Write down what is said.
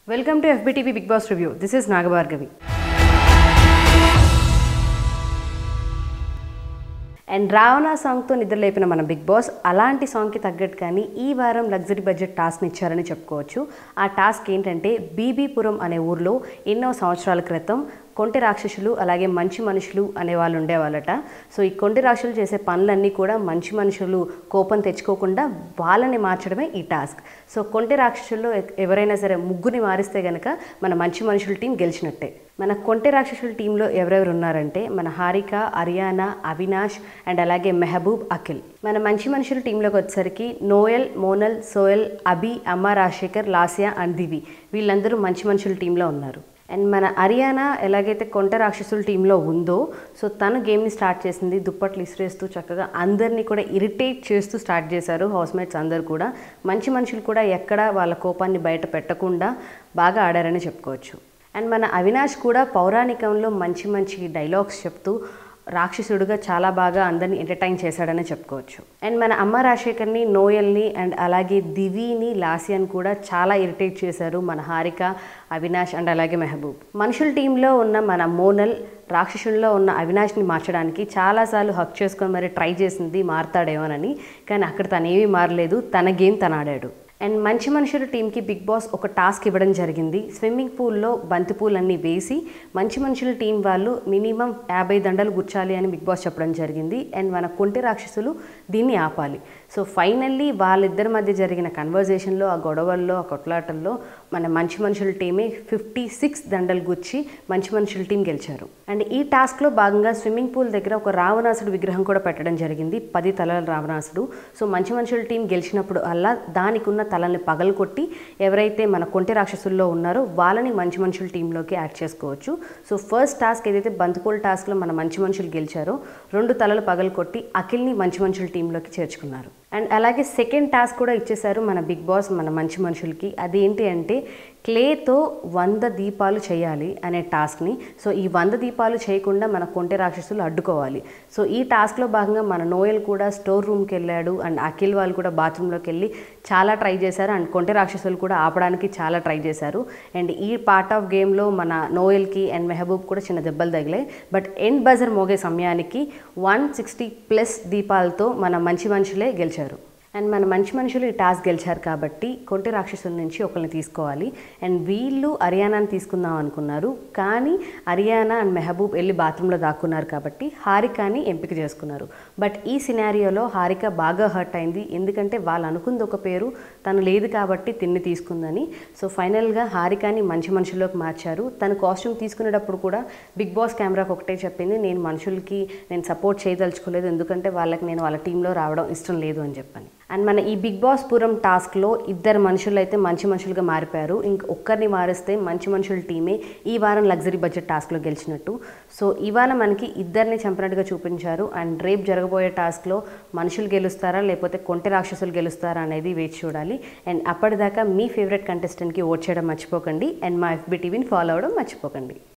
welcome to FBTV big boss review this is Nagabhargavi and Ravana సాంగ్తో నిద్రలేపిన మన బిగ్ బాస్ అలాంటి సాంగ్కి తగ్గట్టు కానీ ఈ వారం లగ్జరీ బడ్జెట్ టాస్క్ని ఇచ్చారని చెప్పుకోవచ్చు ఆ టాస్క్ ఏంటంటే బీబీపురం అనే ఊర్లో ఎన్నో సంవత్సరాల క్రితం కొంటి రాక్షసులు అలాగే మంచి మనుషులు అనే వాళ్ళు ఉండేవాళ్ళట సో ఈ కొంటి రాక్షసులు చేసే పనులన్నీ కూడా మంచి మనుషులు కోపం తెచ్చుకోకుండా వాళ్ళని మార్చడమే ఈ టాస్క్ సో కొంటి రాక్షసుల్లో ఎ- ఎవరైనా సరే ముగ్గురిని మారిస్తే గనక మన మంచి మనుషుల టీం గెలిచినట్టే మన కొంటె రాక్షసుల టీంలో ఎవరెవరు ఉన్నారంటే మన హారిక అరియానా అవినాష్ అండ్ అలాగే మెహబూబ్ అఖిల్ మన మంచి మనుషుల టీంలోకి వచ్చేసరికి నోయల్ మోనల్ సోయల్ అభి అమ్మ రాజశేఖర్ లాసియా అండ్ దివి వీళ్ళందరూ మంచి మనుషుల టీంలో ఉన్నారు అండ్ మన అరియానా ఎలాగైతే కొంట రాక్షసుల టీంలో ఉందో సో తను గేమ్ని స్టార్ట్ చేసింది దుప్పట్లు ఇసిరేస్తూ చక్కగా అందరినీ కూడా ఇరిటేట్ చేస్తూ స్టార్ట్ చేశారు హౌస్మేట్స్ అందరు కూడా మంచి మనుషులు కూడా ఎక్కడ వాళ్ళ కోపాన్ని బయట పెట్టకుండా బాగా ఆడారని చెప్పుకోవచ్చు అండ్ మన అవినాష్ కూడా పౌరాణికంలో మంచి మంచి డైలాగ్స్ చెప్తూ రాక్షసుడుగా చాలా బాగా అందరిని ఎంటర్టైన్ చేశాడని చెప్పుకోవచ్చు అండ్ మన అమ్మ రాజశేఖర్ని నోయల్ని అండ్ అలాగే దివిని లాసియాని కూడా చాలా ఇరిటేట్ చేశారు మన హారిక అవినాష్ అండ్ అలాగే మెహబూబ్ మనుషుల టీంలో ఉన్న మన మోనల్ రాక్షసుల్లో ఉన్న అవినాష్ని మార్చడానికి చాలాసార్లు హక్ చేసుకొని మరి ట్రై చేసింది మారతాడేమోనని కానీ అక్కడ తనేమీ మారలేదు తన గేమ్ తను ఆడాడు అండ్ మంచి మనుషుల టీంకి బిగ్ బాస్ ఒక టాస్క్ ఇవ్వడం జరిగింది స్విమ్మింగ్ పూల్లో బంతి పూలన్నీ వేసి మంచి మనుషుల టీం వాళ్ళు మినిమం యాభై దండలు గుచ్చాలి అని బిగ్ బాస్ చెప్పడం జరిగింది అండ్ మన కొంటి రాక్షసులు దీన్ని ఆపాలి సో ఫైనల్లీ వాళ్ళిద్దరి మధ్య జరిగిన కన్వర్జేషన్లో ఆ గొడవల్లో ఆ కొట్లాటల్లో మన మంచి మనుషుల టీమే ఫిఫ్టీ సిక్స్ దండలు గుచ్చి మంచి మనుషుల టీం గెలిచారు అండ్ ఈ టాస్క్లో భాగంగా స్విమ్మింగ్ పూల్ దగ్గర ఒక రావణాసుడు విగ్రహం కూడా పెట్టడం జరిగింది పది తలల రావణాసుడు సో మంచి మనుషుల టీం గెలిచినప్పుడు అలా దానికి ఉన్న తలని పగలకొట్టి ఎవరైతే మన కొంటి రాక్షసుల్లో ఉన్నారో వాళ్ళని మంచి మనుషుల టీంలోకి యాడ్ చేసుకోవచ్చు సో ఫస్ట్ టాస్క్ ఏదైతే బంతిపూల్ టాస్క్లో మన మంచి మనుషులు గెలిచారో రెండు తలలు పగలకొట్టి అఖిల్ని మంచి మనుషుల టీంలోకి చేర్చుకున్నారు అండ్ అలాగే సెకండ్ టాస్క్ కూడా ఇచ్చేశారు మన బిగ్ బాస్ మన మంచి మనుషులకి అదేంటి అంటే క్లేతో వంద దీపాలు చేయాలి అనే టాస్క్ని సో ఈ వంద దీపాలు చేయకుండా మన కొంటె రాక్షసులు అడ్డుకోవాలి సో ఈ టాస్క్లో భాగంగా మన నోయల్ కూడా స్టోర్ రూమ్కి వెళ్ళాడు అండ్ అఖిల్ వాళ్ళు కూడా బాత్రూంలోకి వెళ్ళి చాలా ట్రై చేశారు అండ్ కొంటె రాక్షసులు కూడా ఆపడానికి చాలా ట్రై చేశారు అండ్ ఈ పార్ట్ ఆఫ్ గేమ్లో మన నోయల్కి అండ్ మెహబూబ్ కూడా చిన్న దెబ్బలు తగిలాయి బట్ ఎండ్ బజర్ మోగే సమయానికి వన్ సిక్స్టీ ప్లస్ దీపాలతో మన మంచి మనుషులే గెలిచారు అండ్ మన మంచి మనుషులు ఈ టాస్క్ గెలిచారు కాబట్టి కొంటి రాక్షసుల నుంచి ఒకరిని తీసుకోవాలి అండ్ వీళ్ళు హర్యానాని తీసుకుందాం అనుకున్నారు కానీ హర్యానా అండ్ మెహబూబ్ వెళ్ళి బాత్రూంలో దాక్కున్నారు కాబట్టి హారికాని ఎంపిక చేసుకున్నారు బట్ ఈ సినారియోలో హారిక బాగా హర్ట్ అయింది ఎందుకంటే వాళ్ళు అనుకుంది ఒక పేరు తను లేదు కాబట్టి తిన్ని తీసుకుందని సో ఫైనల్గా హారికాని మంచి మనుషుల్లోకి మార్చారు తను కాస్ట్యూమ్ తీసుకునేటప్పుడు కూడా బిగ్ బాస్ కెమెరాకి ఒకటే చెప్పింది నేను మనుషులకి నేను సపోర్ట్ చేయదలుచుకోలేదు ఎందుకంటే వాళ్ళకి నేను వాళ్ళ టీంలో రావడం ఇష్టం లేదు అని చెప్పని అండ్ మన ఈ బిగ్ బాస్ పురం టాస్క్లో ఇద్దరు మనుషులు అయితే మంచి మనుషులుగా మారిపోయారు ఇంక ఒక్కరిని మారిస్తే మంచి మనుషుల టీమే ఈ వారం లగ్జరీ బడ్జెట్ టాస్క్లో గెలిచినట్టు సో ఇవాళ మనకి ఇద్దరిని చంపినట్టుగా చూపించారు అండ్ రేపు జరగబోయే టాస్క్లో మనుషులు గెలుస్తారా లేకపోతే కొంటె రాక్షసులు గెలుస్తారా అనేది వేచి చూడాలి అండ్ అప్పటిదాకా మీ ఫేవరెట్ కంటెస్టెంట్కి ఓట్ చేయడం మర్చిపోకండి అండ్ మా ఎఫ్బి టీవీని ఫాలో అవ్వడం మర్చిపోకండి